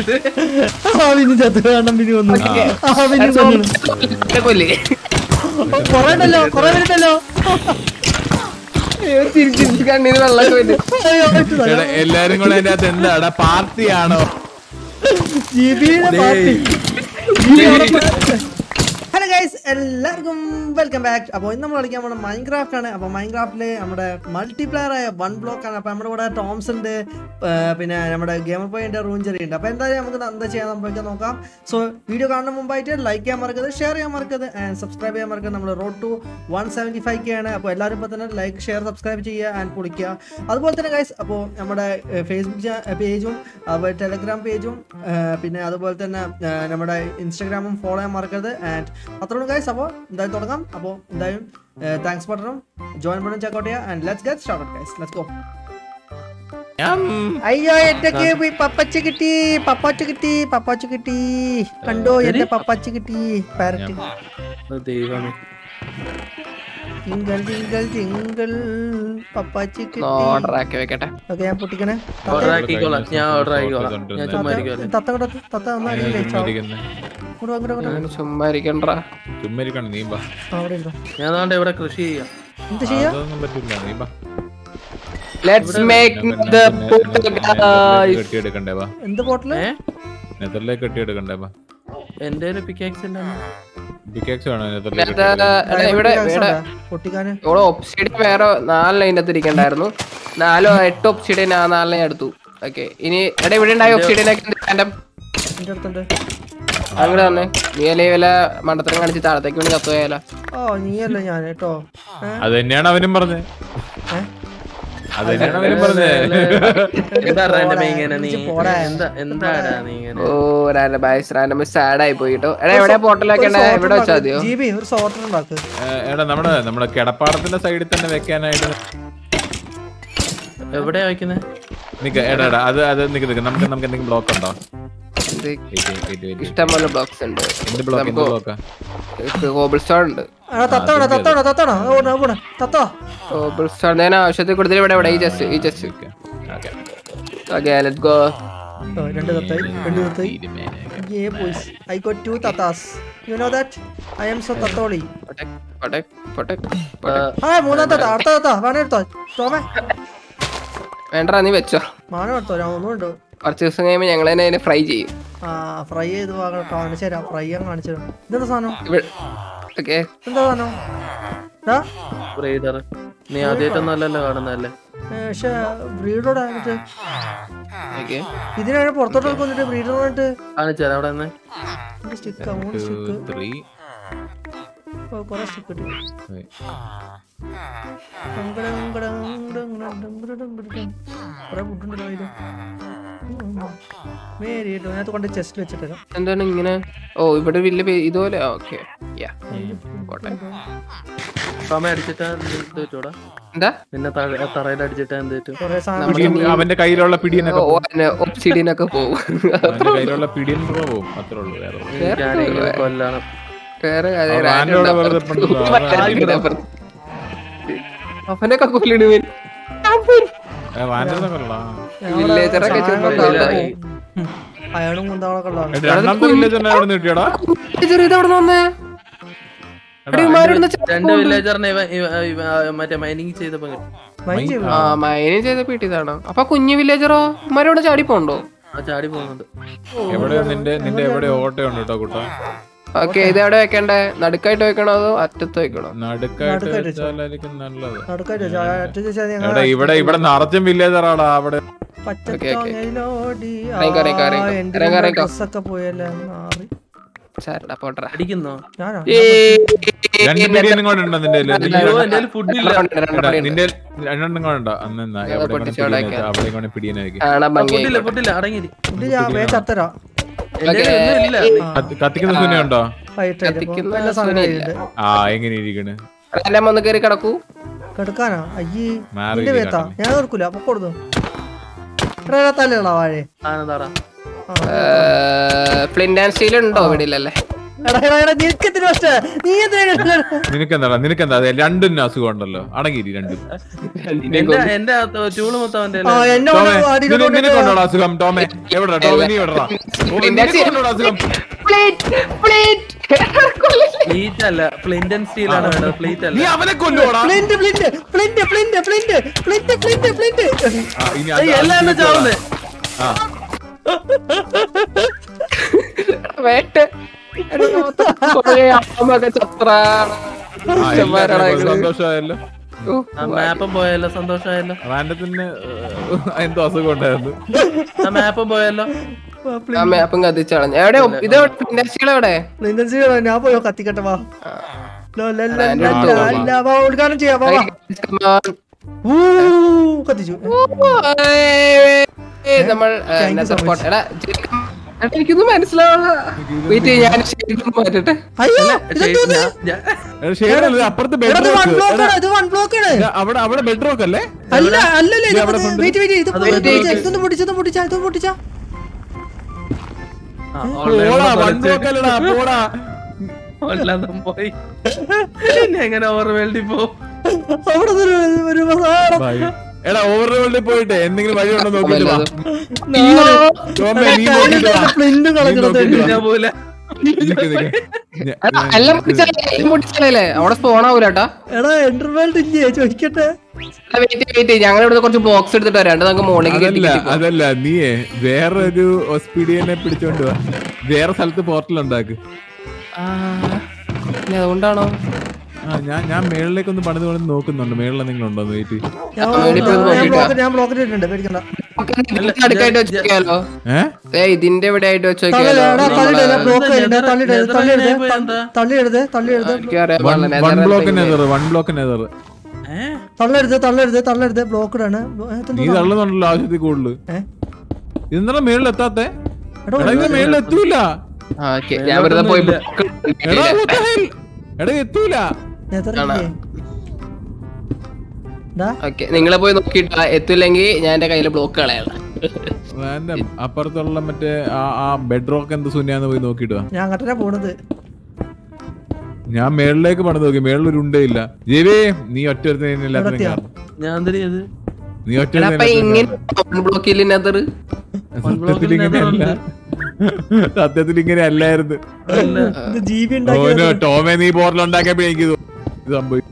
ആ പിന്നെ ചത്തു വേണം പിന്നെ വന്നു ആ പിന്നെ കൊന്നു. കൊല്ലേ കൊറേ ഉണ്ടല്ലോ കൊറേ പേരുണ്ടല്ലോ തിരിച്ചു കണ്ണീര് വെള്ളമൊക്കെ വരും അയ്യോ, ഇത് എടാ, എല്ലാരും കൂടെ അതിന്റെ അകത്ത് എന്താടാ പാർട്ടിയാണോ ജിബിയുടെ പാർട്ടി ഹലോ ഗൈസ് എല്ലാവർക്കും വെൽക്കം ബാക്ക് അപ്പോൾ ഇന്ന് നമ്മൾ കളിക്കാൻ പോകുന്ന മൈൻക്രാഫ്റ്റ് ആണ് അപ്പോൾ മൈൻക്രാഫ്റ്റിൽ നമ്മുടെ മൾട്ടിപ്ലെയർ ആയ വൺ ബ്ലോക്ക് ആണ് അപ്പോൾ നമ്മുടെ ഇവിടെ ടോംസ് ഉണ്ട് ആ, പിന്നെ നമ്മുടെ ഗെയിമർ പോയിന്റ് റൂഞ്ചറി ഉണ്ട് അപ്പോൾ എന്തായാലും നമുക്ക് എന്താ ചെയ്യാൻ നമുക്ക് നോക്കാം സോ വീഡിയോ കാണുന്ന മുമ്പായിട്ട് ലൈക്ക് ചെയ്യാൻ മറക്കരുത് ഷെയർ ചെയ്യാൻ മറക്കരുത് ആൻഡ് സബ്സ്ക്രൈബ് ചെയ്യാൻ മറക്കരുത് നമ്മൾ road two one seventy five K ആണ് അപ്പോൾ എല്ലാവരും ഇപ്പോൾ തന്നെ ലൈക്ക് ഷെയർ സബ്സ്ക്രൈബ് ചെയ്യുക ആൻഡ് പൊളിക്കുക അതുപോലെ തന്നെ ഗൈസ് അപ്പോൾ നമ്മുടെ ഫേസ്ബുക്ക് പേജും അതുപോലെ ടെലഗ്രാം പേജും പിന്നെ അതുപോലെ തന്നെ ആ, നമ്മുടെ ഇൻസ്റ്റാഗ്രാമും ഫോളോ ചെയ്യാൻ മറക്കരുത് ആൻഡ് അത്രയും ഗൈസ് അപ്പോൾ എന്തായാലും തുടങ്ങാം അപ്പോൾ എന്തായാലും താങ്ക്സ് ബട്ടണും ജോയിൻ ബട്ടൺ ചെക്കൗട്ട് ചെയ്യുക and let's get start guys let's go അയ്യോ എന്റെ പപ്പച്ച കിട്ടി പപ്പാച്ച കിട്ടി പപ്പാച്ച കിട്ടി കണ്ടോ എന്റെ പപ്പാച്ച കിട്ടി പാരറ്റ് ദൈവമേ തിങ്കൾ തിങ്കൾ തിങ്കൾ പപ്പാച്ചി കിട്ടി ഓർഡർ ആക്കി വെക്കട്ടെ ഓക്കെ ഞാൻ പൊട്ടിക്കണേ ഓർഡർ ആക്കിക്കോളാം ഞാൻ ഓർഡർ ആക്കിക്കോളാം ഞാൻ ചുമ്മാ ഇരിക്കുവല്ലേ തത്ത കൂടെ തത്ത ഒന്നും അറിയില്ലേ കൂടെ കൂടെ കൂടെ അങ്ങനെ ചുമ്മാ ഇരിക്കണ്ട ചുമ്മാരിക്കണം നീ ബാ അവിടെ ഉണ്ടോ ഞാൻ ദാണ്ടെ ഇവിടെ കൃഷി ചെയ്യാം എന്ത് ചെയ്യാ അതൊന്നും പറ്റില്ല നീ ബാ ലെറ്റ്സ് മേക്ക് ദ കെട്ടിയെടുക്കണ്ടേ ബാ എന്ത് പോട്ടില് ഏ നെതറിലേക്ക് കെട്ടിയെടുക്കണ്ടേ ബാ എന്റെ ഒരു പിക്കാക്സ് പിക്കാക്സ് വേണോ നെതറിലേക്ക് ഇവിടെ ഇവിടെ പൊട്ടിക്കാന് ഇവിടെ ഒപ്സിഡിയൻ വേറെ നാലെണ്ണം അതിന്റെ അകത്ത് ഇരിക്കണ്ടായിരുന്നു നാലോ എട്ട് ഒപ്സിഡിയൻ ആ നാലെണ്ണം എടുത്തു ഓക്കെ ഇനി എടാ ഇവിടെ ഉണ്ടായ ഒപ്സിഡിയൻ ഒക്കെ എന്റെ എന്റെ അടുത്തുണ്ട് അങ്ങോട്ട് തന്നെ നീ അല്ലേ വല്ല മണ്ടത്തരം കാണിച്ച് താഴത്തേക്ക് വേണ്ടി കത്തുപോയാലോ ഓ നീയല്ല ഞാൻ കേട്ടോ ഏ? അത് തന്നെയാണ് അവനും പറഞ്ഞത് ഏ? അത് തന്നെയാണ് അവനും പറഞ്ഞത് എന്താ എന്റെ മേ ഇങ്ങനെ നീ ഇജ്ജ് പോടാ. എന്താ എന്താടാ നീ ഇങ്ങനെ ഓ റാൻഡമൈസ് റാൻഡമൈസ് സാഡ് ആയി പോയി കേട്ടോ എടാ എവിടെ പോർട്ടലൊക്കെ ഒരു sorter ഇവിടെ വെച്ചാൽ മതിയോ ഉണ്ടാക്ക്. ജിബി ഒരു സോർട്ടർ ഉണ്ടാക്ക് ഏ, എടാ നമ്മുടെ നമ്മുടെ കിടപ്പാടത്തിന്റെ സൈഡിൽ തന്നെ വെക്കാനായിട്ട് എവിടെയാ വെക്കുന്നത് നിക്ക എടാ എടാ അത് അത് നിക്ക് നിക്ക് നമുക്ക് നമുക്ക് എന്തെങ്കിലും ബ്ലോക്ക് ഉണ്ടോ ഇത് Wait, wait, wait, wait, wait. ഇഷ്ടംപോലെ ബ്ലോക്സ് ഉണ്ട് എന്ത് ബ്ലോക്ക് എന്ത് ബ്ലോക്കാ കോബിൾ സ്റ്റോൺ ഉണ്ട് ആ തത്തണ തത്തണ തത്തണ ഓടണ ഓടണ തത്തോ കോബിൾ സ്റ്റോൺ ഞാൻ ആവശ്യത്തിൽ കൂടുതൽ ഇവിടെ ഇവിടെ ഈ ജസ്റ്റ് ഈ just okay okay okay let's go ഓ, രണ്ട് തത്തായി രണ്ട് തത്തായി Yeah, boys. I got two tatas. You know that? I am so tatoli. ആ മൂന്നാം തത്ത അടുത്ത തത്ത വേണേ എടുത്തോ ടോമേ വേണ്ട നീ വെച്ചോ മാനം എടുത്തോ ഞാൻ ഒന്നുമുണ്ട് കുറച്ച് ദിവസം കഴിയുമ്പോൾ ഞങ്ങൾ തന്നെ അതിനെ ഫ്രൈ ചെയ്യും ആ ഫ്രൈ ചെയ്ത് വാങ്ങ- കാണിച്ചു തരാം ഫ്രൈ ഞാൻ കാണിച്ചു തരാം ഇതെന്താ സാധനം ഓക്കെ എന്താ സാധനം ഡാ, ബ്രീഡർ നീ ആദ്യമായിട്ടൊന്നും അല്ലല്ലോ കാണുന്നതല്ലേ ഏ, പക്ഷേ ബ്രീഡോടെ എന്നിട്ട് ഓക്കെ ഇതിനാണ് പുറത്തോട്ട് വന്നിട്ട് ബ്രീഡർ വന്നിട്ട് കാണിച്ചു തരാം അവിടെ നിന്ന് സ്റ്റിക്ക് മൂന്ന് സ്റ്റിക്ക് ത്രീ കുറെ സ്റ്റിക്ക് കിട്ടി കുറെ ഫുഡുണ്ടല്ലോ ഇത് മേരി കേട്ടോ ഞാൻ കൊണ്ട് ചെസ്റ്റ് വെച്ചിട്ട് എന്താണ് ഇങ്ങനെ ഓ ഇവിടെ വലിയ പേ- ഇതുപോലെ ഓക്കെ കോട്ടെ സമയം അടിച്ചിട്ടാ നീ ഇത് വെച്ചോടാ എന്താ നിന്നെ തറ- തറയിൽ അടിച്ചിട്ടാ എന്ത് പറ്റും കുറെ സാധനം പിടിയൻ അവന്റെ കയ്യിലുള്ള പിടിയനൊക്കെ ഒപ്സിഡിനൊക്കെ പോകും അവന്റെ കയ്യിലുള്ള പിടിയൻ പോകും അത്രേ ഉള്ളൂ വേറെ ഒന്നും. എനിക്ക് ആരെങ്കിലും കൊല്ലണം വേറെ ആ വാനിലുള്ള വെറുതെ പണ്ടല്ലോ, അതാ അവനൊക്കെ കൊല്ലിടുവൻ ഏ, വാനിലുള്ള കൊള്ളാം വില്ലേജറൊക്കെ ചുമ്മാ വെളിയിലായി. അയാളും കുന്താളൊക്കെ ഉള്ളതാണ് എടാ, രണ്ടാമത്തെ വില്ലേജ് തന്നെ എവിടെ നിന്ന് കിട്ടിയടാ ഇതവിടെ വന്നേ രണ്ട് വില്ലേജറിനെ ഇവ ഇവ- ഇവ- ആ, മറ്റേ മൈനിങ് ചെയ്തപ്പോ കിട്ടി. മൈൻഡ് ചെയ്യും ആ മൈനിങ് ചെയ്ത പീട്ടിയതാണ് അപ്പൊ കുഞ്ഞു വില്ലേജറോ ഉമ്മാരോട് ചാടി പോണ്ടോ ആ ചാടി പോകുന്നുണ്ട് എവിടെ നിന്റെ നിന്റെ എവിടെ ഓട്ടയുണ്ട് കേട്ടോ കുട്ടാ ഓക്കെ ഇത് എവിടെ വെക്കണ്ടേ നടുക്കായിട്ട് വെക്കണോ അതോ അറ്റത്ത് വെക്കണോ നടുക്കായിട്ട് വെച്ചാലായിരിക്കും നല്ലത് നടുക്കായിട്ട് എടാ ഇവിടെ ഇവിടെ നിറച്ചും വില്ലേജറാടാ അവിടെ പച്ചത്തോങ്ങയിലോടി ഇറങ്ങിക്കോ, ഇറങ്ങിക്കോ, ഇറങ്ങിക്കോ. എന്റെ ഇറങ്ങ്, ഇറങ്ങിക്കോ. ഡ്രസ്സൊക്കെ പോയല്ലേ മാറി സാരടാ പോട്ടറ അടിക്കുന്നോ ഞാനാ രണ്ട് പിടിയനും കൂടെ ഉണ്ടോ നിന്റെ കയ്യില്? നിന്റെ അയ്യോ എന്റെ ഫുഡ് ഇല്ല എടാ, നിന്റെ രണ്ടെണ്ണം കൂടെ ഉണ്ടോ അന്ന് എന്നാ എവിടെ കൊണ്ട് പൊട്ടിച്ചോടാ. പിടിയനെ- അവിടെ കൊണ്ട് പിടിയനായിരിക്കും കാണാൻ ഭംഗി ഫുഡില്ല ഫുഡില്ല അടങ്ങിരി ഇത് ഞാൻ വേ ചത്തരാ എന്റെ ഒന്നും ഇല്ല കത്തി- കത്തിക്കുന്ന സുന ഉണ്ടോ വൈകിട്ട് കത്തിക്കുന്ന എല്ലാ സാധനം സുനയില്ല. കയ്യിലുണ്ട്. ആ എങ്ങനെ ഇരിക്കണ് എല്ലാം ഒന്ന് കയറി കിടക്കൂ കെടുക്കാനാ അയ്യേ മാറി നിന്റെ വേത്താ ഞാൻ ഓർക്കൂല അപ്പൊ കൊടുത്തു തല്ലുള്ള വാഴേ ആനന്ദാടാ ആ. ഫ്ലിന്റ് ആൻഡ് സ്റ്റീൽ ഉണ്ടോ ഇവിടെ ഇല്ലല്ലേ എടാ എടാ എടാ നിനക്കെത്തിന് പക്ഷേ നീ എന്തിനാ നിനക്കെന്താടാ നിനക്കെന്താ അതെ രണ്ടും അസുഖം ഉണ്ടല്ലോ അടങ്ങിയിരി രണ്ടും എന്റെ എന്റെ ടൂള് മൊത്തം അവന്റെ ആ എന്നെ ടോമേ കൊണ്ട് അടിയിൽ നിന- കൊണ്ടിട്ട് നിനക്കുണ്ടോടാ അസുഖം ടോമേ എവിടെടാ ടോമേ നീ എവിടെടാ ഓ, നിനക്കുണ്ടോടാ അസുഖം പ്ലേറ്റ് അല്ല ഫ്ലിന്റ് ആൻഡ് സ്റ്റീൽ ആണ് വേണ്ടത് പ്ലേറ്റ് നീ അല്ല അവനെ കൊല്ലുവാടാ flint flint flint flint flint flint flint flint ആ, ഇനി അത് ഏയ്, എല്ലാം എന്നെ ചാവുന്നേ ആ വേട്ട് അമ്മൊക്കെ ചത്രാണ് ആ, എല്ലാവരും സന്തോഷമായല്ലോ ആ മാപ്പും പോയല്ലോ സന്തോഷമായല്ലോ റാൻഡത്തിന് എന്തോ അസുഖം ഉണ്ടായിരുന്നു ആ മാപ്പും പോയല്ലോ ആ മാപ്പും കത്തിച്ചളഞ്ഞു എവിടെ ഇത് ഇൻഡസ്ട്രികൾ എവിടെ ഫ്ലിന്റ് ഞാൻ പോയോ കത്തിക്കട്ടെ വാ ലോ, ല, ല, ല, ല, ല, വാ, ഉദ്ഘാടനം ചെയ്യാം വാ, വാ. ഊ, കത്തിച്ചു നമ്മൾ Thank you so much. എടാ ശരിക്കും- എടാ, എനിക്കൊന്നും മനസ്സിലാവുള്ള വെയിറ്റ് ഞാൻ ശരിക്കും മാറ്റട്ടെ അയ്യോ ഇതെന്തോന്ന്? ഞാൻ- ഞാൻ- എടാ, ഷെയ്ഡ് അപ്പുറത്ത് എടാ, ഇത് one block ബെഡ് ആണ്, ഇത് one block ആണ്. അവിടെ അവിടെ ബെഡ് റോക്ക് അല്ലേ അല്ല അല്ലല്ലേ ഇത് അവിടെ ഇത് കൊണ്ട് വെയിറ്റ് വെയിറ്റ് ഇത് അത് പൊട്ടിച്ച, വെയിറ്റ് ഇതൊന്ന് പൊട്ടിച്ച ഇതൊന്ന് പൊട്ടിച്ച ഇതൊന്ന് പൊട്ടിച്ച ആ, already പോടാ നമ്മള് വൺ ബ്ലോക്ക് അല്ലടാ പോടാ അല്ലാതെ പോയി ഇനി എങ്ങനെ ഓവർ വേൾഡിൽ പോ അവിടെ നിന്ന് ഒരു- ഒരു സാധനം. ബൈ. എടാ ഓവർ വേൾഡിൽ പോയിട്ട് എന്തെങ്കിലും വഴി ഉണ്ടോ നോക്കിട്ട് വാ നാല്. ടോമേ, നീ കയ്യില് നോക്കിട്ട് വാ. ഫ്ലിന്റും കളഞ്ഞിട്ട് നീ നോക്കിട്ട് വാ. ഞാൻ പോലെ നിക്ക് നിക്ക്. ഞ- എടാ, എല്ലാം പൊട്ടിച്ചാലേ അവിടെ സ്പോൺ ആവൂല കേട്ടാ എടാ എന്റർവേൾഡ് ഇല്ലേ ചോദിക്കട്ടെ വെയിറ്റ് വെയിറ്റ് ഞങ്ങൾ ഇവിടെ കുറച്ച് ബോക്സ് എടുത്തിട്ട് വരാം എന്നിട്ട് നമുക്ക് മോളിലേക്ക് അതല്ല കെട്ടി അതല്ല നീയേ വേറെ ഒരു ഹോസ്പീഡിയനെ പിടിച്ചോണ്ട് വാ വേറെ സ്ഥലത്ത് പോർട്ടൽ ഉണ്ടാക്ക് അതുകൊണ്ടാണോ ആ ഞാൻ ഞാൻ മേളിലേക്ക് ഒന്ന് പണിത് പണിത് നോക്കുന്നുണ്ട് മേളിൽ എന്തെങ്കിലും ഉണ്ടോ വെയിറ്റ് ഞാൻ ആ, വേണ്ടി പോയി ഞാൻ നോക്കിയിട്ട് ബ്ലോക്ക് ഞാൻ ബ്ലോക്ക് ഇട്ടിട്ടുണ്ട് പേടിക്കണ്ട നമുക്ക് അടുക്കായിട്ട് വെച്ചേക്കാലോ ഏഹ് ഏ ഇതിന്റെ ഇവിടെ ആയിട്ട് തള്ളിട വെച്ചേക്കാലോ എടാ തള്ളിട നമ്മളെ- ബ്ലോക്ക് കഴിഞ്ഞ നെതർ- തള്ളിട നെതർ തള്ളിട എങ്ങനെ പോയി എന്താ? തള്ളിയെടുത്ത് തള്ളിയെടുത്ത് എനിക്കറിയാം വൺ വളരെ വൺ നേരം ബ്ലോക്ക് ഇങ്ങനെ. നെതർ വൺ ബ്ലോക്ക് നെതർ ഏഹ് തള്ളരുത് തള്ളരുത് തള്ളരുത് ബ്ലോക്ക് ഇടാണ് നീ തള്ളുന്നുണ്ടല്ലോ ആവശ്യത്തിൽ കൂടുതൽ ഏ? ഇതെന്താ മേളിൽ എത്താത്തെ എടാ എടാ ഇത് മേളിൽ എത്തൂല ആ, okay. ഞാൻ വെറുതെ പോയി ഇല്ല. book എടാ എടുത്തിട്ടില്ല. what the hell? എടാ എത്തൂല നെതറില്ലേ ഡാ ഓക്കെ നിങ്ങളെ പോയി നോക്കിയിട്ട് എത്തില്ലെങ്കിൽ ഞാൻ എന്റെ കയ്യില് ബ്ലോക്ക് കളയണം റാൻഡം അപ്പുറത്തുള്ള മറ്റേ ആ ആ ബെഡ് റോക്ക് എന്ത് സുന്യാന്ന് പോയി നോക്കിട്ട് വാ ഞാൻ അങ്ങോട്ടാ പോണത് ഞാൻ മേളിലേക്ക് പണിത് നോക്കി മേളിൽ ഒരു ഉണ്ടേ ഇല്ല ജീവേ നീ ഒറ്റ ഒരുത്തനെ എല്ലാത്തിനും എവിടെത്തിയാ? കാരണം ഞാൻ എന്തിനാ ഇത് നീ ഒറ്റ എടാ, അപ്പൊ ഒരുത്തനെ ഇങ്ങനെ ബ്ലോക്കിൽ നെതർ സത്യത്തിൽ ഇങ്ങനെയല്ല സത്യത്തിൽ ഇങ്ങനെ അല്ലായിരുന്നു അല്ല ഇത് ജീവി ഓനോ ഉണ്ടാക്കിയത് ടോമെ നീ പോർട്ടൽ ഉണ്ടാക്കിയപ്പോ എനിക്ക് ഇത് ഇത് സംഭവിച്ചു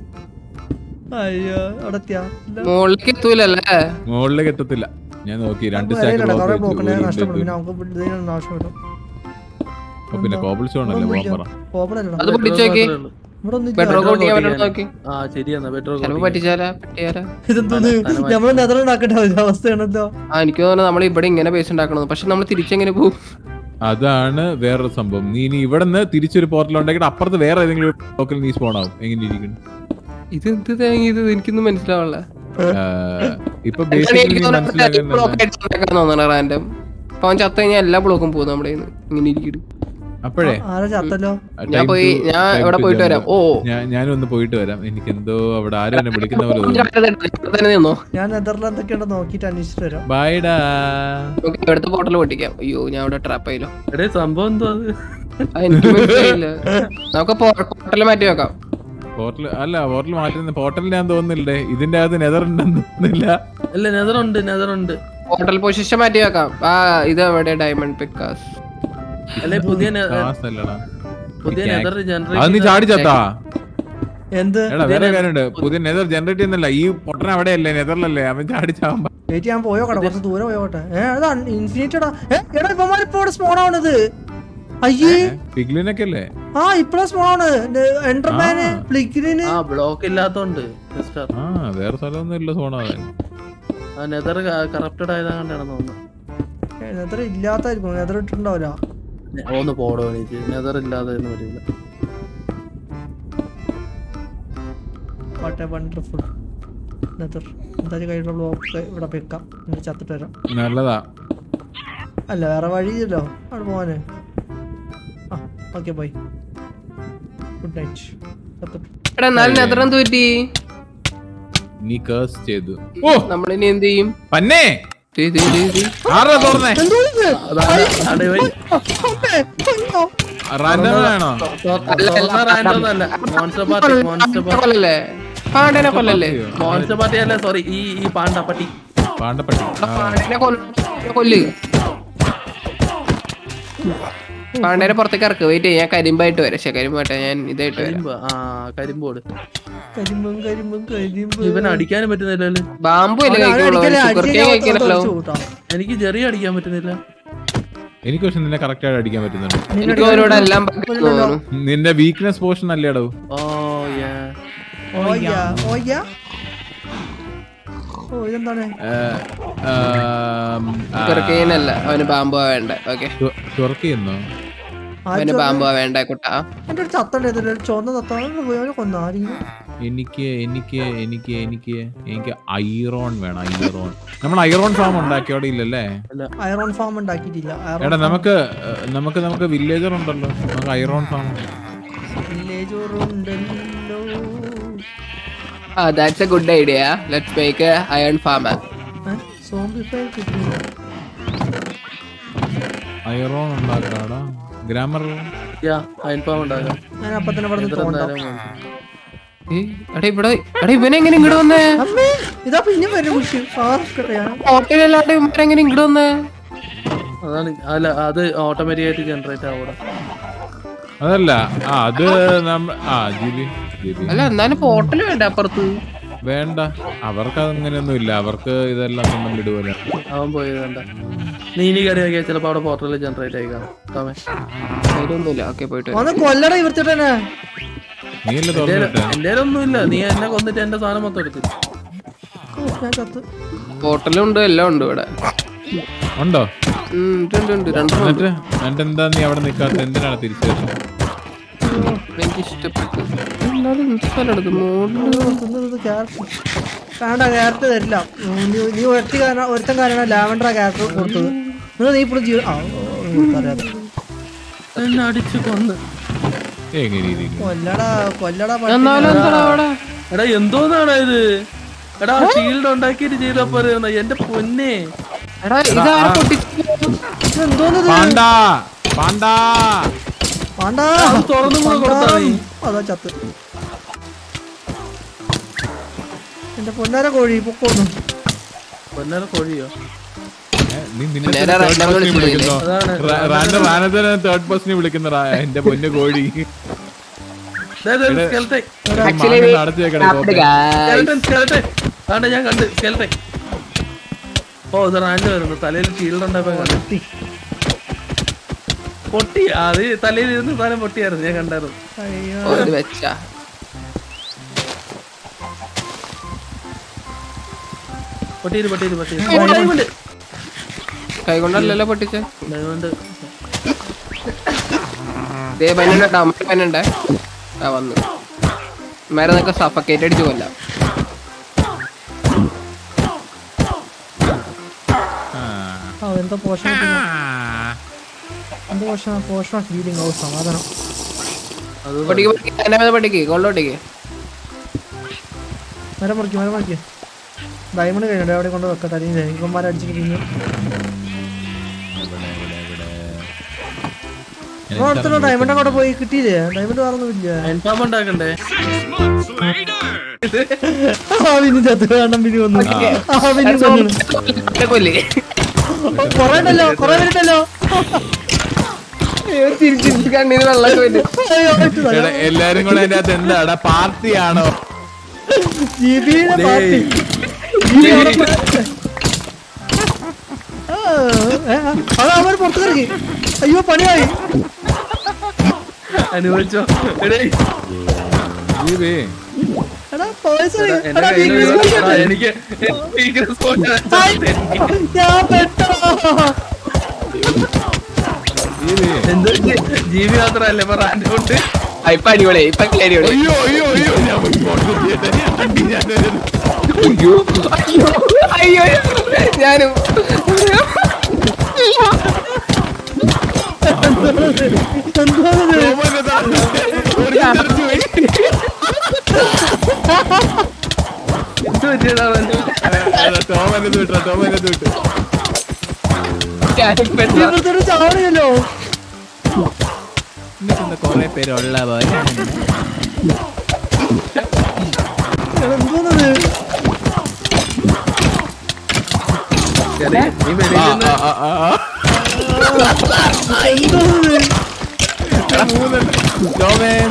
അയ്യോ അവിടെ എത്തിയാ ഇല്ല. മുകളിലേക്ക് എത്തൂലല്ലേ മുകളിലേക്ക് എത്തത്തില്ല ഞാൻ നോക്കി രണ്ട് നമുക്ക് സ്റ്റാക്ക് വിലയില്ലടാ, കുറെ ബ്ലോക്ക് ബ്ലോക്ക് ഉണ്ടെങ്കിൽ വെച്ചു നഷ്ടപ്പെടും പിന്നെ നമുക്ക് ഇതിനൊന്നും ആവശ്യമില്ല അപ്പൊ പിന്നെ കോബിൾ സ്റ്റോൺ അല്ലേ പോകാൻ പറ കോപ്പണല്ലടാ അത് പൊട്ടിച്ചോക്കി മാത്രമേ ഉള്ളൂ. ഇവിടെ ഒന്നും ബെഡ്റോക്ക് ഇല്ല പൊട്ടിക്കാൻ പറ്റുന്ന നോക്കി ആ ശരിയെന്നാ ബെഡ്റോക്ക് ചിലപ്പോ പറ്റിച്ചാലാ പറ്റിയാലാ ഇതെന്തോന്ന് നമ്മള് നെതർ ഉണ്ടാക്കേണ്ട ഒരു അവസ്ഥയാണല്ലോ ആ എനിക്ക് തോന്നുന്നു നമ്മൾ ഇവിടെ ഇങ്ങനെ പേസ് ഉണ്ടാക്കണം പക്ഷെ നമ്മൾ തിരിച്ചെങ്ങനെ പോകും അതാണ് വേറൊരു സംഭവം നീ ഇനി ഇവിടെ നിന്ന് തിരിച്ചൊരു പോർട്ടൽ ഉണ്ടാക്കിയിട്ട് അപ്പുറത്ത് വേറെ ഏതെങ്കിലും ഒരു ബ്ലോക്കിൽ നീ സ്പോൺ ആവും എങ്ങനെ ഇരിക്കുന്നു ഇത് എന്ത് തേങ്ങ ഇത് എനിക്കൊന്നും മനസ്സിലാവല്ല ഇപ്പൊ ബേസിക്കലി മനസ്സിലാക്കാൻ ബ്ലോക്ക് ആയിട്ട് ഉണ്ടാക്കാൻ തോന്നണ റാൻഡം അപ്പൊ അവൻ ചത്ത കഴിഞ്ഞാൽ എല്ലാ ബ്ലോക്കും പോകും നമ്മുടെ കയ്യിന്ന്. ഇങ്ങനെ ഇരിക്കും അപ്പോഴേ ആരാ ചത്തല്ലോ ഞാൻ പോയി ഞാൻ ഇവിടെ പോയിട്ട് വരാം ഓ ഞാൻ ഞാനും ഒന്ന് പോയിട്ട് വരാം എനിക്ക് എന്തോ അവിടെ ആരും എന്നെ വിളിക്കുന്ന പോലെ തോന്നുന്നു ഇവിടെ തന്നെ നിന്നോ ഞാൻ നെതറിൽ എന്തൊക്കെയുണ്ടോ നോക്കിട്ട് അന്വേഷിച്ചിട്ട് വരാം ബൈഡാ നമുക്ക് ഇവിടുത്തെ പോർട്ടൽ പൊട്ടിക്കാം അയ്യോ ഞാൻ ഇവിടെ ട്രാപ്പ് ആയില്ലോ എടേ സംഭവം എന്തോ അത് ആ, എനിക്ക് മനസ്സിലായില്ല നമുക്ക് പോർട്ടൽ മാറ്റി വെക്കാം പോർട്ടൽ അല്ല പോർട്ടൽ മാറ്റുന്ന പോർട്ടൽ ഞാൻ തോന്നുന്നില്ലേ ഇതിന്റെ അകത്ത് നെതർ ഉണ്ടെന്ന് തോന്നുന്നില്ല അല്ല നെതറുണ്ട് നെതറുണ്ട് പോർട്ടൽ പൊസിഷൻ മാറ്റി വെക്കാം ആ ഇത് എവിടെ ഡയമണ്ട് പിക്കാസ് അല്ലെ പുതിയ നെ- കാസ് അല്ലടാ പുതിയ നെതർ അത് നീ ജനറേറ്റ് ചാടി ചത്താ എന്ത് എടാ വേറെ കാര്യമുണ്ട് പുതിയ നെതർ ജനറേറ്റ് ചെയ്യുന്നില്ല ഈ പൊട്ടൻ അവിടെയല്ലേ നെതറിലല്ലേ അവൻ ചാടി ചാവാൻ വെയിറ്റ് ഞാൻ പോയോ കട കുറച്ച് ദൂരെ പോയോട്ടെ ഏ അത് ഇൻഫിനിറ്റഡാ ഏ എടാ ഇപ്പമാര് ഇപ്പൊ ഇവിടെ സ്പോൺ ആവണത് അയ്യേ പിഗ്ലിനൊക്കെ അല്ലേ ആ ഇപ്പഴാ സ്പോൺ ആണ് എൻഡർമാന് ആ. പ്ലിഗിന് ആ ബ്ലോക്ക് ഇല്ലാത്തോണ്ട് മിസ്റ്റർ ആ വേറെ സ്ഥലമൊന്നും ഇല്ല സോണാവൻ ആ നെതർ കറപ്റ്റഡ് ആയതാ കണ്ടാണ് തോന്നുന്നത് നെതർ ഇല്ലാത്തായിരിക്കും നെതർ ഇട്ടിട്ടുണ്ടാവില്ല നെ- ഒന്ന് പോടോ എനിക്ക് നെതർ ഇല്ലാതെ ഒന്നും വരില്ല വാട്ട് എ വണ്ടർഫുൾ നെതർ എന്തായാലും കയ്യിലുള്ള ബ്ലോക്ക് ഇവിടെ വെക്കാം എന്നിട്ട് ചത്തിട്ട് വരാം നല്ലതാ അല്ല വേറെ വഴിയില്ലല്ലോ അവിടെ പോവാന് ആ ഓക്കെ ബൈ ഗുഡ് നൈറ്റ് ചത്തിട്ട് എടാ എന്നാലും നെതർ എന്ത് പറ്റി നീ കേസ് ചെയ്തു ഓ നമ്മളിനി എന്ത് ചെയ്യും പന്നേ ദേ, ദേ, ദേ, ദേ. ആരാ തുറന്നേ എന്തോ ഇത്? അതാണ് അടേ പോയി അമ്മേ, അയ്യോ. റാൻഡം ആണോ റാൻഡം അല്ല മോൺസ്റ്റർ പാർട്ടി മോൺസ്റ്റർ പാർട്ടി കൊല്ലല്ലേ പാണ്ടനെ കൊല്ലല്ലേ മോൺസ്റ്റർ പാർട്ടി അല്ല സോറി ഈ ഈ പാണ്ട പട്ടി പാണ്ടപ്പട്ടി ആ. പാണ്ടനെ കൊല്ല കൊല്ല് പാണ്ടനെ പുറത്തേക്ക് ഇറക്ക് വെയിറ്റ് ഞാൻ കരിമ്പായിട്ട് വരാം പക്ഷെ കരിമ്പായിട്ട് ഞാൻ ഇതായിട്ട് വരാം കരിമ്പ് ആ കരിമ്പോട് കരിമ്പും കരിമ്പും കരിമ്പും ഇവൻ അടിക്കാനും പറ്റുന്നില്ലല്ലോ ബാമ്പു അല്ലേ അവനെ കഴിക്കുള്ളൂ അടിക്കല്ലേ, ഷുഗർ അടിച്ച് കേക്ക് ഞാൻ കഴിക്കണല്ലോ ഒളിച്ച് കൂട്ടാം. എനിക്ക് ചെറിയ അടിക്കാൻ പറ്റുന്നില്ല എനിക്ക് പക്ഷെ നിന്നെ കറക്റ്റ് ആയിട്ട് അടിക്കാൻ പറ്റുന്നുണ്ട് എനിക്ക് അവരോട് എല്ലാം പറ്റുന്നു തോന്നുന്നു നിന്റെ വീക്ക്നെസ് പോർഷൻ അല്ലേടോ ഓ യാ ഓയ്യ, ഓയ്യ. ഓ ഇതെന്താണ് ഷുഗർ കേനല്ല അവന് ബാമ്പു വേണ്ട ഓക്കെ തുറക്കിയെന്നോ അവന് ബാമ്പു വേണ്ട കുട്ടാ എന്റെ ഒരു ചത്തണ്ട ഇതില് ഒരു ചുവന്ന തത്ത കൊന്ന ആരെങ്കിലും എനിക്ക് എനിക്ക് എനിക്ക് എനിക്ക് എനിക്ക് ഐറോൺ വേണം ഐറോൺ നമ്മൾ ഐറോൺ ഫാം ഉണ്ടാക്കിയോടെ ഇല്ലല്ലേ അയറോൺ ഫാം ഉണ്ടാക്കിയിട്ടില്ല അയറോൺ എടാ നമുക്ക് ഏഹ്, നമുക്ക് നമുക്ക് വില്ലേജർ ഉണ്ടല്ലോ നമുക്ക് ഐറോൺ ഫാം വില്ലേജ് ഉണ്ടല്ലോ ആ that's a good idea let's make iron farm zombie fire കിട്ടില്ല ഐറോൺ ഉണ്ടാക്കാടാ ഗ്രാമർ യാ അയൽപ്പാം ഉണ്ടാകാം ഞാൻ അപ്പൊ തന്നെ ഇവിടെ എത്ര തോണ്ടാം നേരം വേണം? എടാ ഇവിടെ എടാ ഇവനെങ്ങനെ ഇങ്ങോട്ട് വന്നേ അമ്മേ ഇതാ പിന്നെ വരും കുഷി ഞാൻ ഹോട്ടലല്ലാണ്ട് ഇവരെങ്ങനെ ഇങ്ങോട്ട് വന്നേ അതാണ് അല്ല അത് ഓട്ടോമാറ്റിക് ആയിട്ട് ജനറേറ്റ് ആവൂടാ അതല്ല ആ അത് നമ്മ ആ ജിബി ജിബി അല്ല എന്നാലും ഹോട്ടൽ വേണ്ട അപ്പുറത്ത് വേണ്ട അവർക്ക് അങ്ങനെയൊന്നും ഇല്ല അവർക്ക് ഇതെല്ലാം സ്വന്തം വിടുപോലെ അവൻ പോയത് കണ്ട നീ ഇനി കയറി നോക്കിയാൽ ചിലപ്പോ അവിടെ പോർട്ടലിൽ ജനറേറ്റ് ആയി കാണും തോമേ അതിലൊന്നുമില്ല ഓക്കെ പോയിട്ട് വരാം. ഒന്ന് കൊല്ലട ഇവർത്തിട്ടെന്നെ നീയല്ലേ തുറന്നിട്ട് എന്റെ ഒന്നുമില്ല നീ എന്നെ കൊന്നിട്ട് എന്റെ സാധനം മൊത്തം എടുത്തു ഞാൻ ചത്ത് ഹോട്ടലുണ്ട് എല്ലാം ഉണ്ട് ഇവിടെ ഉണ്ടോ ഉം, ഉണ്ട്, ഉണ്ട്, ഉണ്ട്. രണ്ടെണ്ണം ഉണ്ട്. എന്നിട്ട് എന്നിട്ട് എന്താ നീ അവിടെ നിക്കാത്ത എന്തിനാണ് തിരിച്ചു വരുന്നത് എനിക്ക് ഇഷ്ടപ്പെട്ടു എന്നാലും എന്ത് സ്ഥലം എടുക്കും മോളില് ക്യാരറ്റ് വേണ്ട ക്യാരറ്റ് തരില്ല ഉം, നീ നീ ഒറ്റ കാരണം ഒരുത്തൻ കാരണം ലാവൻഡർ ക്യാരറ്റ് കൊടുത്തത് നിങ്ങൾ നീ ഇപ്പോഴും ജീവൻ ആ ഓ, ഓ, അറിയാതെ എന്നെ അടിച്ചു കൊന്ന് എങ്ങനെ ഇരിക്കും കൊല്ലടാ കൊല്ലടാ പട്ടി. എന്നാലും എന്താ അവിടെ എടാ എന്തോന്നാണ് ഇത് എടാ ഷീൽഡ് ഉണ്ടാക്കിയിട്ട് ചെയ്തപ്പോ അറിയുന്ന എന്റെ പൊന്നെ എടാ ഇതാരാ പൊട്ടിച്ചു ഇതെന്തോന്നത് പാണ്ടാ പാണ്ടാ വേണ്ട അത് തുറന്നും കൂടെ കൊടുത്താ നീ അതാ ചത്ത് എന്റെ പൊന്നാര കോഴി പൊക്കോന്നു പൊന്നര കോഴിയോ ഏ, നീ നിന്നെ നേരെ തേർഡ് random പേഴ്സണെ വിളിച്ചില്ലേ? വിളിക്കുന്നോ അതാണ്. റാൻഡം റാനത്തിനെ തേർഡ് പേഴ്സണെ വിളിക്കുന്ന റാ- എന്റെ പൊന്നു കോഴി സ്കെൽട്ടെ Actually, we അടച്ചു വെക്കണേ snapped, guys. സ്കെൽട്ടൻ സ്കെൽട്ടൻ ആണ്ടെ ഞാൻ കണ്ട് സ്കെൽട്ടൻ ഓ ഇത് റാൻഡ് വരുന്നു തലയിൽ ഷീൽഡ് ഉണ്ടായപ്പോ കണ്ടു പൊട്ടി ആ, അത് തലയിൽ ഇരുന്ന് സാധനം പൊട്ടിയായിരുന്നു ഞാൻ കണ്ടായിരുന്നു അയ്യോ ഓ, ഇത് വെച്ചാ പൊട്ടിയിര് പൊട്ടിയിര് പൊട്ടിയിര് ഡയമണ്ട് കൈ കൊണ്ടല്ലല്ലോ പൊട്ടിച്ചേ ഡയമണ്ട് ദേ പന്നുണ്ട് അമ്മ പന്നുണ്ടേ ആ വന്നു മേരെ നിനക്ക് സഫക്കേറ്റ് അടിച്ചു കൊല്ലാം ആ എന്താ പോഷൻ എന്താ പോഷൻ പോഷൻ ഹീലിംഗ് ഓ സമാധാനം അത് പൊട്ടിക്ക് പൊട്ടിക്ക് എന്നെ മേലെ പൊട്ടിക്ക് കൊള്ളോട്ടിക്ക് മരം മുറിക്കും മരം മുറിക്കും ഡയമണ്ട് കഴിഞ്ഞു അവിടെ കൊണ്ട് വെക്കട്ടെ അല്ലെങ്കിൽ ജൈവന്മാരെ അടിച്ചിട്ട് പിന്നെ അടുത്തുള്ള ഡയമണ്ട് അങ്ങോട്ട് പോയി കിട്ടിയില്ലേ ഡയമണ്ട് വേറൊന്നുമില്ല എൻഫാം ഉണ്ടാക്കണ്ടേ ആ പിന്നെ ചത്ത് വേണം പിന്നെ വന്നു ആ പിന്നെ വന്നു എന്നെ കൊല്ല് കൊറേ ഉണ്ടല്ലോ കൊറേ പേരുണ്ടല്ലോ അയ്യോ, ചിരിച്ചിരിച്ച് കണ്ണീര് വെള്ളം വരും അയ്യോ, ഇത് നല്ല എടാ, എല്ലാരും കൂടെ അതിന്റെ അകത്ത് എന്താടാ പാർട്ടിയാണോ ജിബിയുടെ പാർട്ടി ജിബി അവിടെ പോയി- ആ, ഏ, ആ, അതാ അവര് പുറത്തിറങ്ങി അയ്യോ പണിയായി അനുഭവിച്ചോ എടേ ജീവേ എടാ പോയസ് എന്റെ എടാ കയ്യിൽ weakness ഒരു- point ആ, ഉണ്ട്. എനിക്ക് weakness point വെച്ചാ ഹായ്. ഞാൻ പെട്ടോ ജീവേ എന്ത് ജീവി മാത്രല്ല ഇപ്പൊ റാൻഡ് കൊണ്ട് ആ, ഇപ്പൊ അടിപൊളി ഇപ്പൊ അടിപൊളി അയ്യോ അയ്യോ അയ്യോ ഞാൻ പോയി ഫോട്ടോ ചെയ്യട്ടെ. അടി ഞാനൊരു- അയ്യോ അയ്യോ അയ്യോ ഞാനും എന്തോന്നത് ഓമന ദാ- ഒരു തെറിച്ച് പോയി. എന്ത് പറ്റിയതാണ് അതാ, ടോമനെ ഇത് വിട്ടോ, ടോമനെ ഇത് വിട്ടു. ഞാനും പെട്ട ഇവിടുത്തെ ചാവണിയല്ലോ പോലെ കുറെ പേരുള്ള പോലെ എന്തോന്നത് ശരി, നീ വെളിയിൽ ആ, നിന്ന് ആ, ആ, ആ, ആ. എന്തോന്നത് മൂന്നെണ്ണം. Snowman.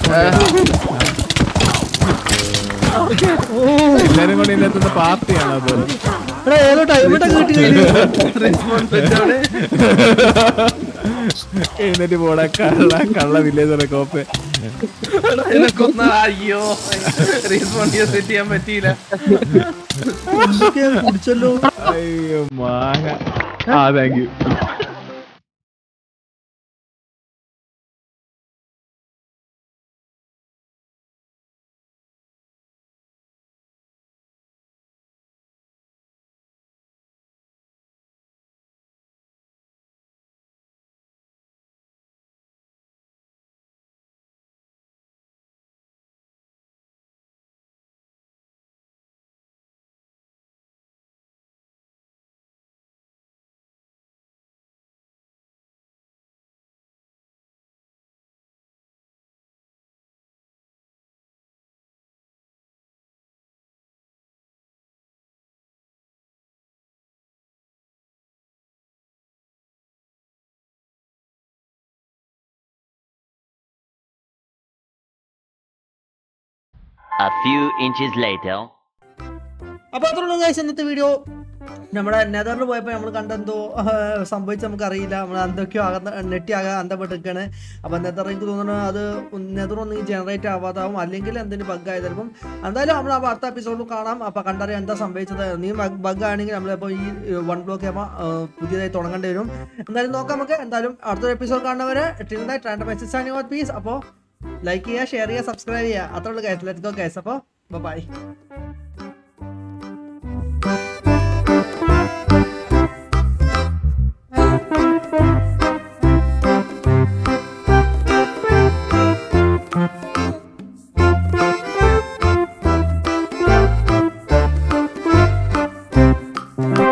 എല്ലാരും കൂടി ഇതിനകത്തുന്ന പാർട്ടിയാണ് അത് എടാ ഏതോ ടൈമിട്ടൊക്കെ കിട്ടിയില്ലേ response വെച്ചോടെ. എഴുന്നേറ്റ് പോടാ കള്ള കള്ള വില്ലേജറെ കോപ്പ് എടാ, ഇതിനെ കൊന്നാ അയ്യോ റീസ്പോണ്ട് ചെയ്യാൻ സെറ്റ് ചെയ്യാൻ പറ്റിയില്ല എന്തൊക്കെയാ കുടിച്ചല്ലോ അയ്യോ മാങ്ങ ആ thank you A few inches later. അപ്പൊ അത്രയുള്ള guys ഇന്നത്തെ വീഡിയോ നമ്മുടെ നെതറിൽ പോയപ്പോൾ നമ്മൾ കണ്ടെന്തോ സംഭവിച്ച നമുക്ക് അറിയില്ല നമ്മൾ എന്തൊക്കെയോ അകന്ന നെറ്റി ആകെ അന്തപ്പെട്ടിരിക്കുകയാണ് അപ്പോൾ നെതർ എനിക്ക് തോന്നുന്നു അത് നെതർ ഒന്നും ജനറേറ്റ് ആവാതാവും അല്ലെങ്കിൽ എന്തെങ്കിലും ബഗ് ആയി ചിലപ്പം എന്തായാലും നമ്മൾ അപ്പോൾ അടുത്ത എപ്പിസോഡിൽ കാണാം അപ്പോൾ കണ്ടറിയാം എന്താ സംഭവിച്ചത് നീ ബഗ് ആണെങ്കിൽ നമ്മളിപ്പോൾ ഈ വൺ ബ്ലോക്ക് ആകുമ്പോൾ പുതിയതായി തുടങ്ങേണ്ടി വരും എന്തായാലും നോക്കാം നമുക്ക് എന്തായാലും അടുത്തൊരു എപ്പിസോഡ് കാണുന്നവരെ ടിൽ നൈറ്റ് രണ്ട് മെസ്സേജ് സാനി പീസ് അപ്പോൾ ലൈക്ക് ചെയ്യുക ഷെയർ ചെയ്യുക സബ്സ്ക്രൈബ് ചെയ്യുക അത്രേ ഉള്ളൂ ഗൈസ് ലെറ്റ്സ് ഗോ ഗൈസ് അപ്പോൾ ബൈ ആ